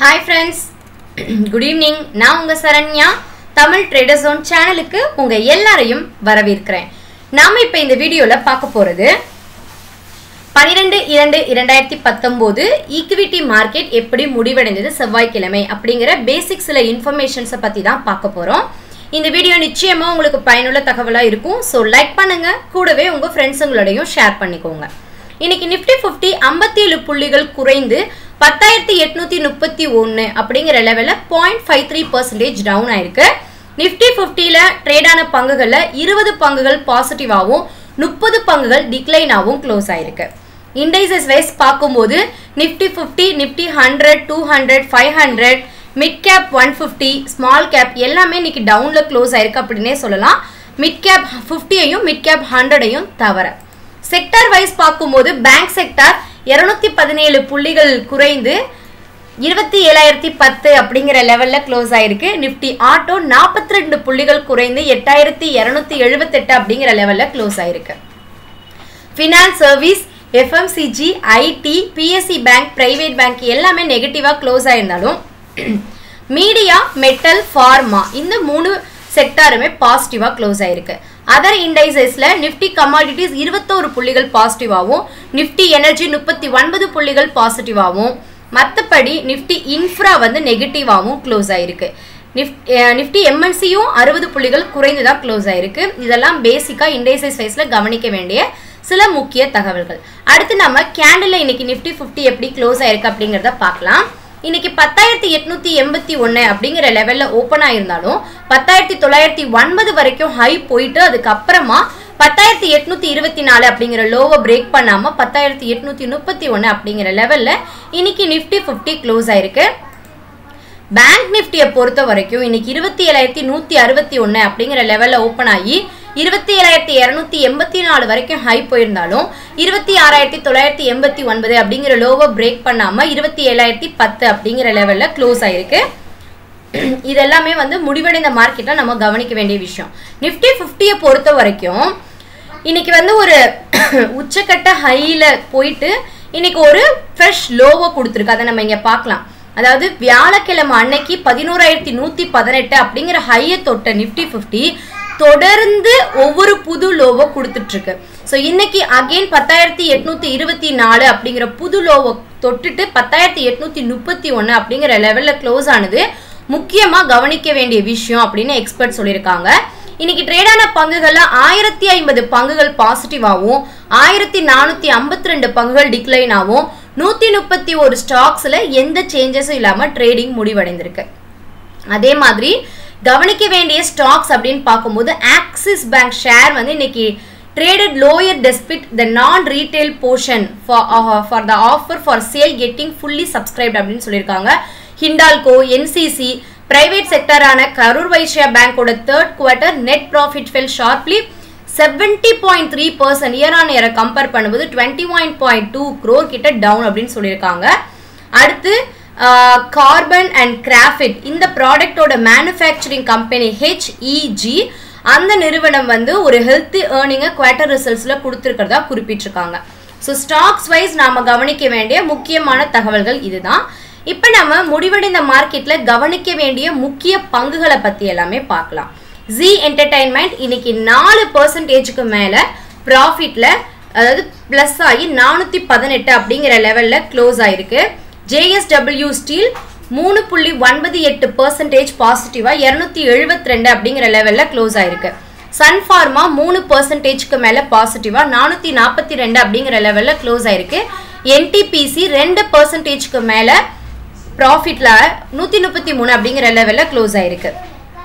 hi friends good evening நான் உங்கள் Saranya Tamil trader zone சேனலுக்கு உங்கள் எல்லாரையும் வரவேற்கிறேன் நாம் இப்போ இந்த வீடியோவில் பார்க்க போகிறது பன்னிரெண்டு இரண்டு இரண்டாயிரத்தி பத்தொம்போது ஈக்விட்டி மார்க்கெட் எப்படி முடிவடைந்தது செவ்வாய்க்கிழமை அப்படிங்கிற பேசிக் சில இன்ஃபர்மேஷன்ஸை பற்றி தான் பார்க்க போகிறோம் இந்த வீடியோ நிச்சயமாக உங்களுக்கு பயனுள்ள தகவலாக இருக்கும் ஸோ லைக் பண்ணுங்கள் கூடவே உங்கள் ஃப்ரெண்ட்ஸுங்களோடையும் ஷேர் பண்ணிக்கோங்க இன்னைக்கு நிஃப்டி ஃபிஃப்டி ஐம்பத்தி ஏழு புள்ளிகள் குறைந்து பத்தாயிரத்தி எட்நூத்தி முப்பத்தி ஒன்று அப்படிங்கிற லெவலில் point five three percentage down ஆயிருக்கு நிஃப்டி ஃபிஃப்டியில் ட்ரேடான பங்குகளில் இருபது பங்குகள் பாசிட்டிவாகவும் முப்பது பங்குகள் டிக்ளைனாகவும் க்ளோஸ் ஆயிருக்கு இண்டைசஸ் வைஸ் பார்க்கும்போது Nifty fifty Nifty hundred two hundred five hundred mid cap one fifty small cap எல்லாமே இன்னைக்கு டவுனில் க்ளோஸ் ஆயிருக்கு அப்படின்னே சொல்லலாம் மிட் கேப் ஃபிஃப்டியையும் மிட் கேப் ஹண்ட்ரடையும் தவிர செக்டார் வைஸ் பார்க்கும்போது பேங்க் செக்டார் இருநூத்தி பதினேழு புள்ளிகள் குறைந்து இருபத்தி ஏழாயிரத்தி பத்து அப்படிங்கிற லெவலில் க்ளோஸ் ஆயிருக்கு நிஃப்டி ஆட்டோ நாற்பத்தி ரெண்டு புள்ளிகள் குறைந்து எட்டாயிரத்தி இரநூத்தி எழுபத்தெட்டு அப்படிங்கிற லெவலில் க்ளோஸ் ஆயிருக்கு finance service FMCG IT PSC bank private bank எல்லாமே நெகட்டிவாக க்ளோஸ் ஆயிருந்தாலும் மீடியா மெட்டல் ஃபார்மா இந்த மூணு செக்டாருமே பாசிட்டிவாக க்ளோஸ் ஆயிருக்கு அதர் இண்டைசஸில் நிஃப்டி கமாடிட்டிஸ் இருபத்தோரு புள்ளிகள் பாசிட்டிவாகவும் நிஃப்டி எனர்ஜி முப்பத்தி ஒன்பது புள்ளிகள் பாசிட்டிவாகவும் மற்றபடி நிஃப்டி இன்ஃப்ரா வந்து நெகட்டிவாகவும் க்ளோஸ் ஆயிருக்கு நிஃப்டி நிஃப்டி எம்என்சியும் அறுபது புள்ளிகள் குறைந்து தான் க்ளோஸ் ஆயிருக்கு இதெல்லாம் பேசிக்காக இண்டைசஸ் வைஸில் கவனிக்க வேண்டிய சில முக்கிய தகவல்கள் அடுத்து நம்ம கேண்டில் இன்னைக்கு நிஃப்டி ஃபிஃப்டி எப்படி க்ளோஸ் ஆயிருக்கு அப்படிங்கிறத பார்க்கலாம் இன்னைக்கு பத்தாயிரத்தி எட்நூத்தி எண்பத்தி ஒன்று அப்படிங்கிற லெவலில் ஓப்பன் ஆயிருந்தாலும் பத்தாயிரத்தி தொள்ளாயிரத்தி ஒன்பது வரைக்கும் ஹை போயிட்டு அதுக்கப்புறமா பத்தாயிரத்தி எட்நூத்தி இருபத்தி நாலு அப்படிங்கிற லோவை பிரேக் பண்ணாமல் பத்தாயிரத்தி எட்நூத்தி முப்பத்தி ஒன்று அப்படிங்கிற லெவலில் இன்னைக்கு நிஃப்டி ஃபிஃப்டி க்ளோஸ் ஆயிருக்கு பேங்க் நிஃப்டியை பொறுத்த வரைக்கும் இன்னைக்கு இருபத்தி ஏழாயிரத்தி நூற்றி அறுபத்தி ஒன்று அப்படிங்கிற லெவலில் ஓப்பன் ஆகி இருபத்தி ஏழாயிரத்தி இரநூத்தி எண்பத்தி நாலு வரைக்கும் ஹை போயிருந்தாலும் இருபத்தி ஆறாயிரத்தி தொள்ளாயிரத்தி எண்பத்தி ஒன்பது அப்படிங்கிற லோவை பிரேக் பண்ணாமல் இருபத்தி ஏழாயிரத்தி பத்து அப்படிங்கிற லெவலில் க்ளோஸ் ஆயிருக்கு இதெல்லாமே வந்து முடிவடைந்த மார்க்கெட்டில் நம்ம கவனிக்க வேண்டிய விஷயம் நிஃப்டி ஃபிஃப்டியை பொறுத்த வரைக்கும் இன்னைக்கு வந்து ஒரு உச்சக்கட்ட ஹையில் போயிட்டு இன்னைக்கு ஒரு ஃப்ரெஷ் லோவை கொடுத்துருக்கு அதை நம்ம இங்கே பார்க்கலாம் அதாவது வியாழக்கிழமை அன்னைக்கு பதினோராயிரத்தி நூற்றி பதினெட்டு அப்படிங்கிற ஹையை தொட்ட நிஃப்டி ஃபிஃப்டி தொடர்ந்து ஒவ்வொரு புது லோவை கொடுத்துட்டு இருக்கு ஸோ இன்னைக்கு அகெயின் பத்தாயிரத்தி எட்நூத்தி இருபத்தி நாலு அப்படிங்கிற புது லோவை தொட்டுட்டு பத்தாயிரத்தி எட்நூத்தி முப்பத்தி ஒன்று அப்படிங்கிற லெவலில் க்ளோஸ் ஆனது முக்கியமாக கவனிக்க வேண்டிய விஷயம் அப்படின்னு எக்ஸ்பர்ட் சொல்லியிருக்காங்க இன்னைக்கு ட்ரேடான பங்குகளில் ஆயிரத்தி ஐம்பது பங்குகள் பாசிட்டிவாகவும் ஆயிரத்தி நானூற்றி ஐம்பத்தி ரெண்டு பங்குகள் டிக்ளைனாகவும் நூற்றி முப்பத்தி ஒரு ஸ்டாக்ஸில் எந்த சேஞ்சஸும் இல்லாமல் ட்ரேடிங் முடிவடைந்திருக்கு அதே மாதிரி கவனிக்க வேண்டிய ஸ்டாக்ஸ் அப்படின்னு பார்க்கும்போது ஆக்சிஸ் பேங்க் ஷேர் வந்து இன்னைக்கு traded lower despite the non-retail portion for, uh, for the offer for sale getting fully subscribed அப்படின்னு சொல்லியிருக்காங்க ஹிண்டால்கோ என்சிசி பிரைவேட் செக்டரான கரூர் வைஷ்யா பேங்கோட third quarter net profit fell sharply seventy point three percent year on இயரை compare பண்ணும்போது twenty one point two crore கிட்ட down அப்படின்னு சொல்லியிருக்காங்க அடுத்து கார்பன் அண்ட் கிராஃபிட் இந்த ப்ராடக்டோட மேனுஃபேக்சரிங் கம்பெனி ஹெச்இஜி அந்த நிறுவனம் வந்து ஒரு ஹெல்த்தி ஏர்னிங்கை குவார்ட்டர் ரிசல்ட்ஸில் கொடுத்துருக்கிறதா குறிப்பிட்டிருக்காங்க ஸோ ஸ்டாக்ஸ் வைஸ் நாம் கவனிக்க வேண்டிய முக்கியமான தகவல்கள் இதுதான் இப்போ நம்ம முடிவடைந்த மார்க்கெட்டில் கவனிக்க வேண்டிய முக்கிய பங்குகளை பற்றி எல்லாமே பார்க்கலாம் ஜி என்டர்டைன்மெண்ட் இன்னைக்கு நாலு பர்சன்டேஜுக்கு மேலே ப்ராஃபிட்டில் அதாவது ப்ளஸ் ஆகி நானூற்றி பதினெட்டு அப்படிங்கிற லெவலில் க்ளோஸ் ஆயிருக்கு ஜேஎஸ்டபிள்யூ ஸ்டீல் மூணு புள்ளி ஒன்பது எட்டு பர்சன்டேஜ் பாசிட்டிவாக இரநூத்தி எழுபத்தி ரெண்டு அப்படிங்கிற லெவலில் க்ளோஸ் ஆயிருக்கு சன் ஃபார்மா மூணு பர்சன்டேஜ்க்கு மேலே பாசிட்டிவாக நானூற்றி நாற்பத்தி ரெண்டு அப்படிங்கிற லெவலில் க்ளோஸ் ஆயிருக்கு என்டிபிசி ரெண்டு பர்சன்டேஜ்க்கு மேலே ப்ராஃபிட்டில் நூற்றி முப்பத்தி மூணு அப்படிங்கிற லெவலில் க்ளோஸ் ஆயிருக்கு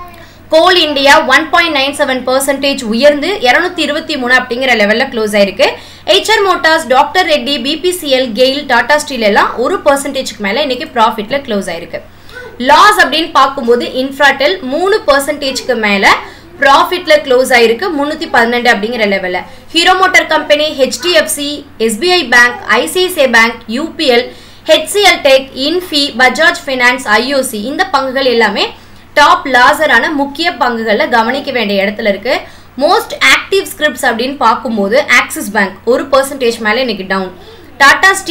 coal India one point nine seven percentage உயர்ந்து இரநூத்தி இருபத்தி மூணு அப்படிங்கிற லெவலில் க்ளோஸ் ஆயிருக்கு HR motors doctor Reddy BPCL GAIL Tata steel எல்லாம் ஒரு பர்சன்டேஜ்க்கு மேலே இன்னைக்கு ப்ராஃபிட்டில் க்ளோஸ் ஆயிருக்கு லாஸ் அப்படின்னு பார்க்கும்போது இன்ஃப்ராடெல் மூணு பர்சன்டேஜ்க்கு மேலே ப்ராஃபிட்டில் க்ளோஸ் ஆயிருக்கு முந்நூற்றி பன்னெண்டு அப்படிங்கிற லெவலில் Hero motor company HDFC SBI bank ICICI bank UPL HCL tech Infy Bajaj finance IOC இந்த பங்குகள் எல்லாமே டாப் லாசரான முக்கிய பங்குகளில் கவனிக்க வேண்டிய இடத்துல இருக்கு மோஸ்ட் ஆக்டிவ் ஸ்கிரிப்ட்ஸ் அப்படின்னு பார்க்கும்போது ஆக்சிஸ் பேங்க் ஒரு பர்சன்டேஜ் மேலே இன்னைக்கு down Tata steel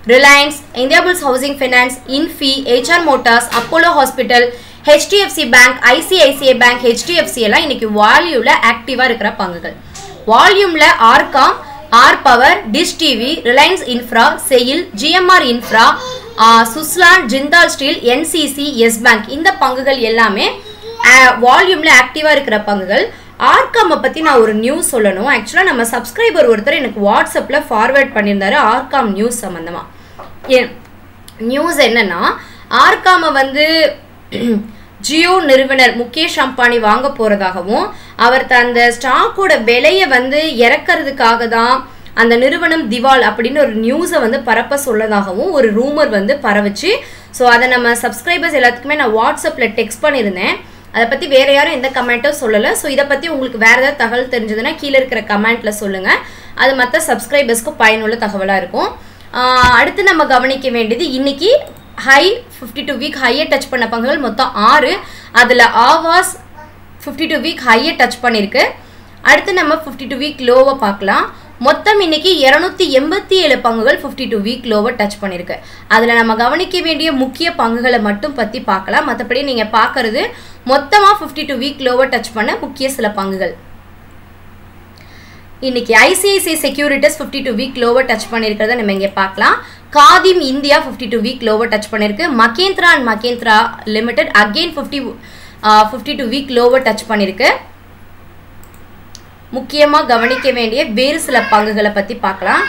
Reliance Indiabulls housing finance Infy HR motors Apollo hospital HDFC bank ICICI bank HDFC எல்லாம் இன்னைக்கு வால்யூவில் ஆக்டிவாக இருக்கிற பங்குகள் வால்யூமில் RCom R power Dish TV Reliance infra SAIL GMR infra Suzlon Jindal steel NCC Yes bank இந்த பங்குகள் எல்லாமே வால்யூமில் ஆக்டிவாக இருக்கிற பங்குகள் ஆர்காமை பற்றி நான் ஒரு நியூஸ் சொல்லணும் ஆக்சுவலாக நம்ம சப்ஸ்கிரைபர் ஒருத்தர் எனக்கு வாட்ஸ்அப்பில் ஃபார்வேர்ட் பண்ணியிருந்தாரு ஆர்காம் நியூஸ் சம்மந்தமாக ஏன் நியூஸ் என்னன்னா ஆர்காமை வந்து ஜியோ நிறுவனர் முகேஷ் அம்பானி வாங்க போகிறதாகவும் அவர் அந்த ஸ்டாக்கோட விலையை வந்து இறக்கிறதுக்காக தான் அந்த நிறுவனம் திவால் அப்படின்னு ஒரு நியூஸை வந்து பரப்ப சொல்லதாகவும் ஒரு ரூமர் வந்து பரவுச்சு ஸோ அதை நம்ம சப்ஸ்கிரைபர்ஸ் எல்லாத்துக்குமே நான் வாட்ஸ்அப்பில் டெக்ஸ்ட் பண்ணியிருந்தேன் அதை பற்றி வேற யாரும் எந்த கமெண்ட்டும் சொல்லலை ஸோ இதை பற்றி உங்களுக்கு வேறு ஏதாவது தகவல் தெரிஞ்சதுன்னா கீழே இருக்கிற கமெண்ட்டில் சொல்லுங்கள் அது மற்ற சப்ஸ்கிரைபர்ஸ்க்கும் பயனுள்ள தகவலாக இருக்கும் ஆஹ் அடுத்து நம்ம கவனிக்க வேண்டியது இன்னைக்கு ஹை ஃபிஃப்டி டூ வீக் ஹையை டச் பண்ண பங்குகள் மொத்தம் ஆறு அதில் ஆவாஸ் ஃபிஃப்டி டூ வீக் ஹையை டச் பண்ணியிருக்கு அடுத்து நம்ம ஃபிஃப்டி டூ வீக் லோவை பார்க்கலாம் மொத்தம் இன்னைக்கு இரநூத்தி எண்பத்தி ஏழு பங்குகள் ஃபிஃப்டி டூ வீக் லோவை டச் பண்ணியிருக்கு அதில் நம்ம கவனிக்க வேண்டிய முக்கிய பங்குகளை மட்டும் பற்றி பார்க்கலாம் மற்றபடி நீங்கள் பார்க்கறது மொத்தமாக ஃபிஃப்டி டூ வீக் லோவை டச் பண்ண முக்கிய சில பங்குகள் இன்னைக்கு ICICI securities fifty two week லோவை டச் பண்ணியிருக்கிறத நம்ம இங்கே பார்க்கலாம் Khadim India fifty two week லோவை டச் பண்ணியிருக்கு Mahindra and Mahindra limited again fifty fifty two week லோவை டச் பண்ணியிருக்கு முக்கியமாக கவனிக்க வேண்டிய வேறு சில பங்குகளை பற்றி பார்க்கலாம்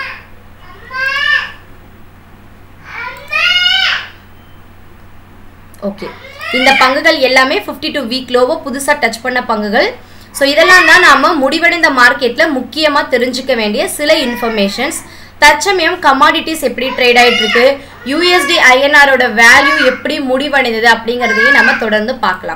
ஓகே இந்த பங்குகள் எல்லாமே ஃபிஃப்டி டூ வீக் லோவோ புதுசாக டச் பண்ண பங்குகள் ஸோ இதெல்லாம் தான் நாம முடிவடைந்த மார்க்கெட்டில் முக்கியமாக தெரிஞ்சுக்க வேண்டிய சில இன்ஃபர்மேஷன்ஸ் தற்சமயம் கமாடிட்டிஸ் எப்படி ட்ரேட் ஆயிட்டு இருக்கு யூஎஸ்டி ஐஎன்ஆரோட வேல்யூ எப்படி முடிவடைந்தது அப்படிங்கிறதையும் நம்ம தொடர்ந்து பார்க்கலாம்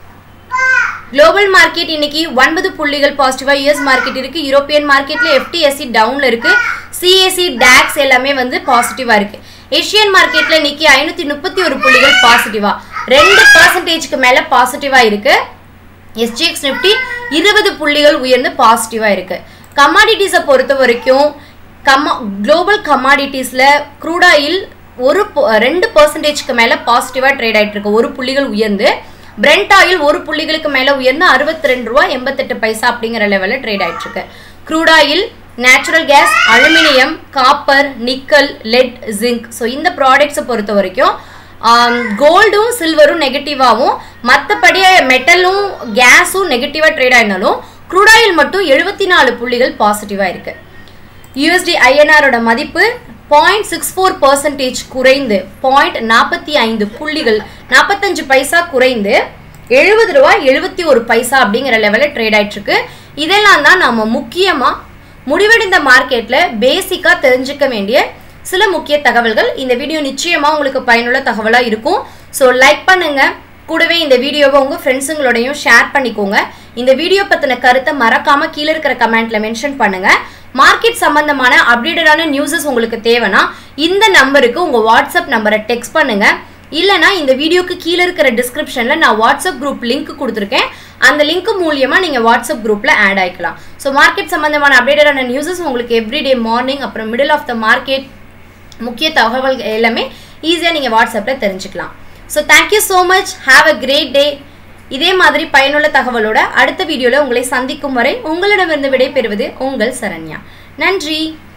குளோபல் மார்க்கெட் இன்னைக்கு ஒன்பது புள்ளிகள் பாசிட்டிவா யூஎஸ் மார்க்கெட் இருக்கு யூரோப்பியன் மார்க்கெட்ல எஃப்டிஎஸ்சி டவுன்ல இருக்கு சிஎஸ்சி டாக்ஸ் எல்லாமே வந்து பாசிட்டிவா இருக்கு ஏஷியன் மார்க்கெட்ல இன்னைக்கு ஐநூத்தி முப்பத்தி ஒரு புள்ளிகள் பாசிட்டிவா ரெண்டு பர்சன்டேஜ்க்கு மேல பாசிட்டிவா இருக்கு எஸ்ஜிஎக்ஸ் நிஃப்டி இருபது புள்ளிகள் உயர்ந்து பாசிட்டிவா இருக்கு கமாடிட்டிஸை பொறுத்த வரைக்கும் கமா குளோபல் கமாடிட்டிஸில் க்ரூட் ஆயில் ஒரு பொ- ரெண்டு பர்சன்டேஜ்க்கு மேலே பாசிட்டிவாக ட்ரேட் ஆயிட்டு இருக்கு ஒரு புள்ளிகள் உயர்ந்து பிரெண்ட் ஆயில் ஒரு புள்ளிகளுக்கு மேலே உயர்ந்து அறுபத்தி ரெண்டு ரூபா எண்பத்தெட்டு பைசா அப்படிங்கிற லெவலில் ட்ரேட் ஆயிட்டு இருக்கு crude oil natural gas aluminium copper nickel lead zinc so இந்த ப்ராடக்ட்ஸை பொறுத்த வரைக்கும் கோல்டும் சில்வரும் நெகட்டிவாகவும் மற்றபடி மெட்டலும் கேஸும் நெகட்டிவாக ட்ரேட் ஆயிருந்தாலும் க்ரூட் ஆயில் மட்டும் எழுபத்தி நாலு புள்ளிகள் பாசிட்டிவாக இருக்குது யூஎஸ்டி ஐஎன்ஆரோட மதிப்பு பாயிண்ட் சிக்ஸ் ஃபோர் பர்சன்டேஜ் குறைந்து பாயிண்ட் நாற்பத்தி ஐந்து புள்ளிகள் நாற்பத்தஞ்சு பைசா குறைந்து எழுபது ரூபாய் எழுபத்தி ஒரு பைசா அப்படிங்கிற லெவலில் ட்ரேட் ஆயிட்டு இருக்கு இதெல்லாம் தான் நாம முக்கியமாக முடிவடைந்த மார்க்கெட்டில் பேசிக்காக தெரிஞ்சுக்க வேண்டிய சில முக்கிய தகவல்கள் இந்த வீடியோ நிச்சயமாக உங்களுக்கு பயனுள்ள தகவலாக இருக்கும் ஸோ லைக் பண்ணுங்க கூடவே இந்த வீடியோவை உங்கள் ஃப்ரெண்ட்ஸுங்களோடையும் ஷேர் பண்ணிக்கோங்க இந்த வீடியோ பற்றின கருத்தை மறக்காம கீழே இருக்கிற கமெண்ட்ல மென்ஷன் பண்ணுங்க மார்க்கெட் சம்பந்தமான அப்டேட்டடான நியூஸஸ் உங்களுக்கு தேவைன்னா இந்த நம்பருக்கு உங்கள் வாட்ஸ்அப் நம்பரை டெக்ஸ்ட் பண்ணுங்க இல்லைனா இந்த வீடியோக்கு கீழே இருக்கிற டிஸ்கிரிப்ஷனில் நான் வாட்ஸ்அப் குரூப் லிங்க் கொடுத்துருக்கேன் அந்த லிங்க் மூலியமா நீங்கள் வாட்ஸ்அப் குரூப்பில் ஆட் ஆயிக்கலாம் ஸோ மார்க்கெட் சம்பந்தமான அப்டேட்டடான நியூஸஸ் உங்களுக்கு எவ்ரிடே மார்னிங் அப்புறம் மிடில் ஆஃப் த மார்க்கெட் முக்கிய தகவல்கள் எல்லாமே ஈஸியாக நீங்கள் வாட்ஸ்அப்பில் தெரிஞ்சுக்கலாம் so thank you so much have a great day இதே மாதிரி பயனுள்ள தகவலோட அடுத்த வீடியோவில் உங்களை சந்திக்கும் வரை உங்களிடமிருந்து விடைபெறுவது உங்கள் சரண்யா நன்றி